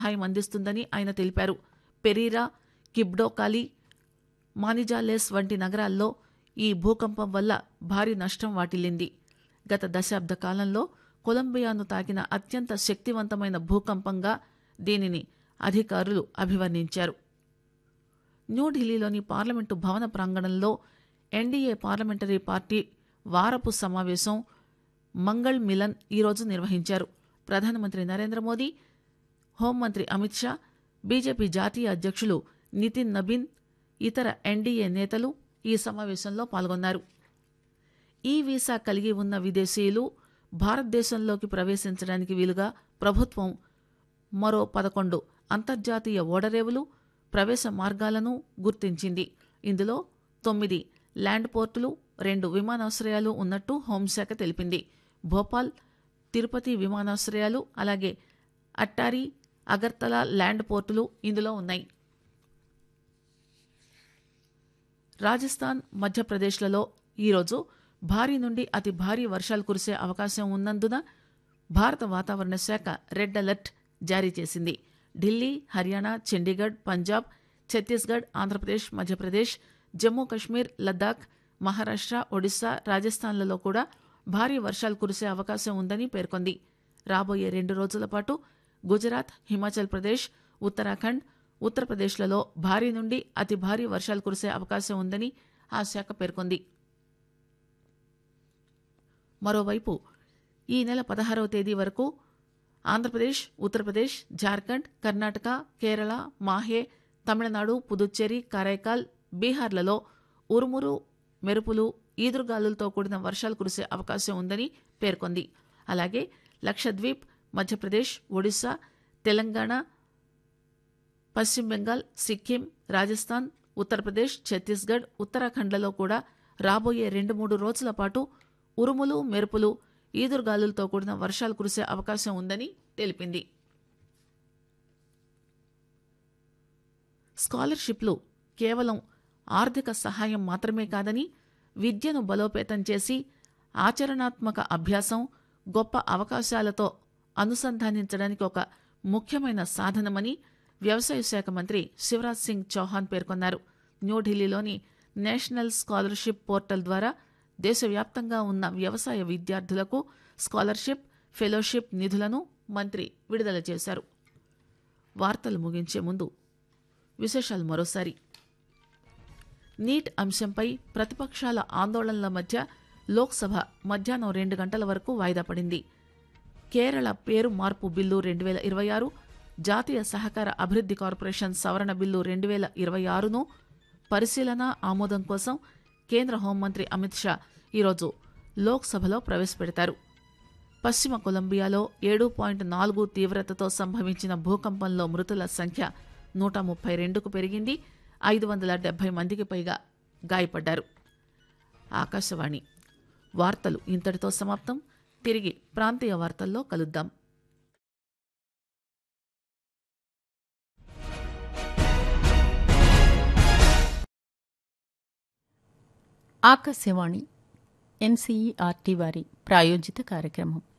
సహాయం అందిస్తుందని ఆయన తెలిపారు పెరీరా కిబ్డోకాలి మానిజాలేస్ వంటి నగరాల్లో ఈ భూకంపం వల్ల భారీ నష్టం వాటిల్లింది గత దశాబ్ద కాలంలో కొలంబియాను తాకిన అత్యంత శక్తివంతమైన భూకంపంగా దీనిని అధికారులు అభివర్ణించారు న్యూఢిల్లీలోని పార్లమెంటు భవన ప్రాంగణంలో ఎన్డీఏ పార్లమెంటరీ పార్టీ వారపు సమావేశం మంగళ్ మిలన్ ఈరోజు నిర్వహించారు ప్రధానమంత్రి నరేంద్ర మోదీ హోంమంత్రి అమిత్ షా బీజేపీ జాతీయ అధ్యక్షులు నితిన్ నబీన్ ఇతర ఎన్డీఏ నేతలు ఈ సమావేశంలో పాల్గొన్నారు ఈ వీసా కలిగి ఉన్న విదేశీయులు భారతదేశంలోకి ప్రవేశించడానికి వీలుగా ప్రభుత్వం మరో పదకొండు అంతర్జాతీయ ఓడరేవులు ప్రవేశ మార్గాలను గుర్తించింది ఇందులో తొమ్మిది ల్యాండ్ పోర్టులు రెండు విమానాశ్రయాలు ఉన్నట్టు హోంశాఖ తెలిపింది భోపాల్ తిరుపతి విమానాశ్రయాలు అలాగే అట్టారి అగర్తల ల్యాండ్ పోర్టులు ఇందులో ఉన్నాయి రాజస్థాన్ మధ్యప్రదేశ్లలో ఈరోజు భారీ నుండి అతి భారీ వర్షాలు కురిసే అవకాశం ఉన్నందున భారత వాతావరణ శాఖ రెడ్ అలర్ట్ జారీ చేసింది ఢిల్లీ హర్యానా చండీగఢ్ పంజాబ్ ఛత్తీస్గఢ్ ఆంధ్రప్రదేశ్ మధ్యప్రదేశ్ జమ్మూ కశ్మీర్ లద్దాఖ్ మహారాష్ట్ర ఒడిశా రాజస్థాన్లలో కూడా భారీ వర్షాలు కురిసే అవకాశం ఉందని పేర్కొంది రాబోయే రెండు రోజుల పాటు గుజరాత్ హిమాచల్ ప్రదేశ్ ఉత్తరాఖండ్ ఉత్తరప్రదేశ్లలో భారీ నుండి అతి భారీ వర్షాలు కురిసే అవకాశం ఉందని ఆ శాఖ పేర్కొంది మరోవైపు ఈ నెల పదహారవ తేదీ వరకు ఆంధ్రప్రదేశ్ ఉత్తరప్రదేశ్ జార్ఖండ్ కర్ణాటక కేరళ మాహే తమిళనాడు పుదుచ్చేరి కరైకాల్ బీహార్లలో ఉరుమురు మెరుపులు ఈదురుగాలులతో కూడిన వర్షాలు కురిసే అవకాశం ఉందని పేర్కొంది అలాగే లక్షద్వీప్ మధ్యప్రదేశ్ ఒడిశా తెలంగాణ పశ్చిమ బెంగాల్ సిక్కిం రాజస్థాన్ ఉత్తరప్రదేశ్ ఛత్తీస్గఢ్ ఉత్తరాఖండ్లలో కూడా రాబోయే రెండు మూడు రోజుల పాటు ఉరుములు మెరుపులు ఈదురుగాలులతో కూడిన వర్షాలు కురిసే అవకాశం ఉందని తెలిపింది స్కాలర్షిప్లు కేవలం ఆర్థిక సహాయం మాత్రమే కాదని విద్యను బలోపేతం చేసి ఆచరణాత్మక అభ్యాసం గొప్ప అవకాశాలతో అనుసంధానించడానికి ఒక ముఖ్యమైన సాధనమని వ్యవసాయ శాఖ మంత్రి శివరాజ్ సింగ్ చౌహాన్ పేర్కొన్నారు న్యూఢిల్లీలోని నేషనల్ స్కాలర్షిప్ పోర్టల్ ద్వారా దేశవ్యాప్తంగా ఉన్న వ్యవసాయ విద్యార్థులకు స్కాలర్షిప్ ఫెలోషిప్ నిధులను మంత్రి విడుదల చేశారు వార్తలు ముగించే ముందు విశేషాలు మరోసారి నీట్ అంశంపై ప్రతిపక్షాల ఆందోళనల మధ్య లోక్సభ మధ్యాహ్నం రెండు గంటల వరకు వాయిదా పడింది కేరళ పేరు మార్పు బిల్లు రెండు వేల ఇరవై ఆరు జాతీయ సహకార అభివృద్ధి కార్పొరేషన్ సవరణ బిల్లు రెండు వేల ఇరవై ఆరును పరిశీలన ఆమోదం కోసం కేంద్ర హోంమంత్రి అమిత్ షా ఈరోజు లోక్సభలో ప్రవేశపెడతారు పశ్చిమ కొలంబియాలో ఏడు పాయింట్ నాలుగు తీవ్రతతో సంభవించిన భూకంపంలో మృతుల సంఖ్య నూట ముప్పై రెండుకు పెరిగింది ఐదు వందల డెబ్బై మందికి పైగా గాయపడ్డారు ఆకాశవాణి వార్తలు ఇంతటితో సమాప్తం తిరిగి ప్రాంతీయ వార్తల్లో కలుద్దాం ఆకాశవాణి ఎన్సీఈఆర్టీ వారి ప్రాయోజిత కార్యక్రమం